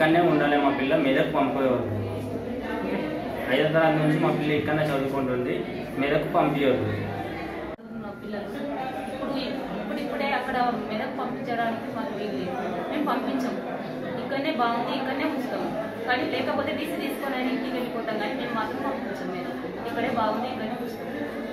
ఇక్కడనే ఉండాలి మా పిల్ల మెదక్ పంపేవారు ఐదో తరగతి నుంచి మా పిల్ల ఇక్కడనే చదువుకుంటుంది మెదక్ పంపించవద్దు ఉన్న పిల్లలు ఇప్పుడు ఇప్పుడు ఇప్పుడే అక్కడ మెదక్ పంపించడానికి మాకు వీలు లేదు మేము పంపించాము ఇక్కడనే బాగుంది ఇక్కడనే ఉంచుతాం కానీ లేకపోతే డీసీ తీసుకొని అయినా ఇంటికి వెళ్ళిపోతాం కానీ మేము మాత్రం పంపించాం మెదక్ ఇక్కడే బాగుంది ఇక్కడనే ఉంచుతాం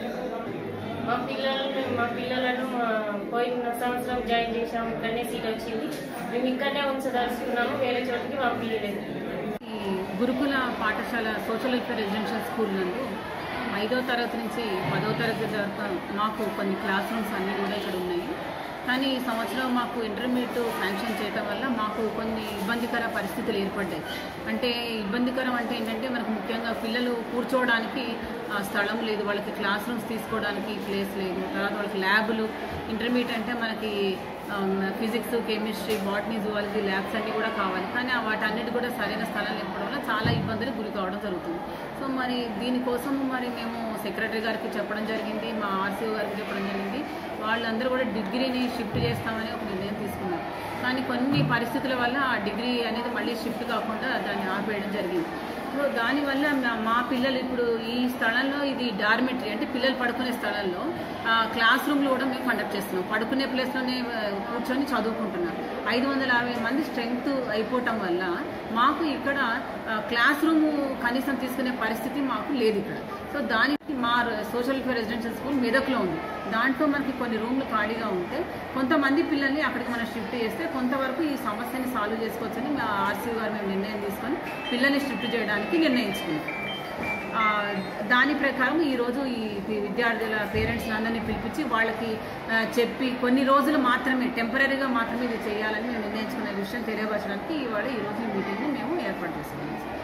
మా పిల్లలను మా పిల్లలను మా పోయిన సంవత్సరం జాయిన్ చేసాం ఇక్కడనే సీట్ వచ్చింది మేము ఇక్కడనే ఉంచదలుచుకున్నాము వేరే చోటికి పంపించలేదు ఈ గురుకుల పాఠశాల సోషల్ వెల్ఫేర్ రెసిడెన్షియల్ స్కూల్ నందు ఐదో తరగతి నుంచి పదో తరగతి వరకు మాకు కొన్ని క్లాస్ రూమ్స్ అన్నీ కూడా ఇక్కడ ఉన్నాయి కానీ ఈ సంవత్సరం మాకు ఇంటర్మీడియట్ శాంక్షన్ చేయటం వల్ల మాకు కొన్ని ఇబ్బందికర పరిస్థితులు ఏర్పడ్డాయి అంటే ఇబ్బందికరం అంటే ఏంటంటే మనకు ముఖ్యంగా పిల్లలు కూర్చోవడానికి ఆ, స్థలం లేదు వాళ్ళకి క్లాస్ రూమ్స్ తీసుకోవడానికి ప్లేస్ లేదు తర్వాత వాళ్ళకి ల్యాబులు ఇంటర్మీడియట్ అంటే మనకి physics chemistry botany zoology labs అన్నీ కూడా కావాలి కానీ ఆ వాటన్నిటి కూడా సరైన స్థలం లేకపోవడం వల్ల చాలా ఇబ్బందులకు గురి కావడం జరుగుతుంది సో మరి దీనికోసం మరి మేము సెక్రటరీ గారికి చెప్పడం జరిగింది మా ఆర్సీఓ గారికి చెప్పడం జరిగింది వాళ్ళందరూ కూడా డిగ్రీని షిఫ్ట్ చేస్తామని ఒక నిర్ణయం తీసుకున్నారు కానీ కొన్ని పరిస్థితుల వల్ల ఆ డిగ్రీ అనేది మళ్ళీ షిఫ్ట్ కాకుండా దాన్ని ఆపేయడం జరిగింది సో దానివల్ల మా- మా పిల్లలు ఇప్పుడు ఈ స్థలంలో ఇది డార్మెటరీ అంటే పిల్లలు పడుకునే స్థలంలో ఆ, క్లాస్ రూమ్లు కూడా మేము కండక్ట్ చేస్తున్నాం పడుకునే ప్లేస్లోనే ఆ, కూర్చొని చదువుకుంటున్నారు ఐదు వందల యాభై మంది స్ట్రెంగ్త్ అయిపోవటం వల్ల మాకు ఇక్కడ ఆ, క్లాస్ రూమ్ కనీసం తీసుకునే పరిస్థితి మాకు లేదు ఇక్కడ సో దానికి మా సోషల్ వెల్ఫేర్ రెసిడెన్షియల్ స్కూల్ మెదక్లో ఉంది దాంట్లో మనకి కొన్ని రూమ్లు ఖాళీగా ఉంటే కొంతమంది పిల్లల్ని అక్కడికి మనం షిఫ్ట్ చేస్తే కొంతవరకు ఈ సమస్యని సాల్వ్ చేసుకోవచ్చని మా ఆర్సీ గారు మేము నిర్ణయం తీసుకొని పిల్లల్ని షిఫ్ట్ చేయడానికి నిర్ణయించుకున్నాం ఆ, దాని ప్రకారం ఈరోజు ఈ వి- విద్యార్థుల పేరెంట్స్ అందరినీ పిలిపించి వాళ్ళకి ఆ, చెప్పి కొన్ని రోజులు మాత్రమే టెంపరీగా మాత్రమే ఇది చేయాలని మేము నిర్ణయించుకున్న విషయం తెలియపరచడానికి ఇవాళ ఈరోజు ఈ మీటింగ్ని మేము ఏర్పాటు చేసుకున్నాం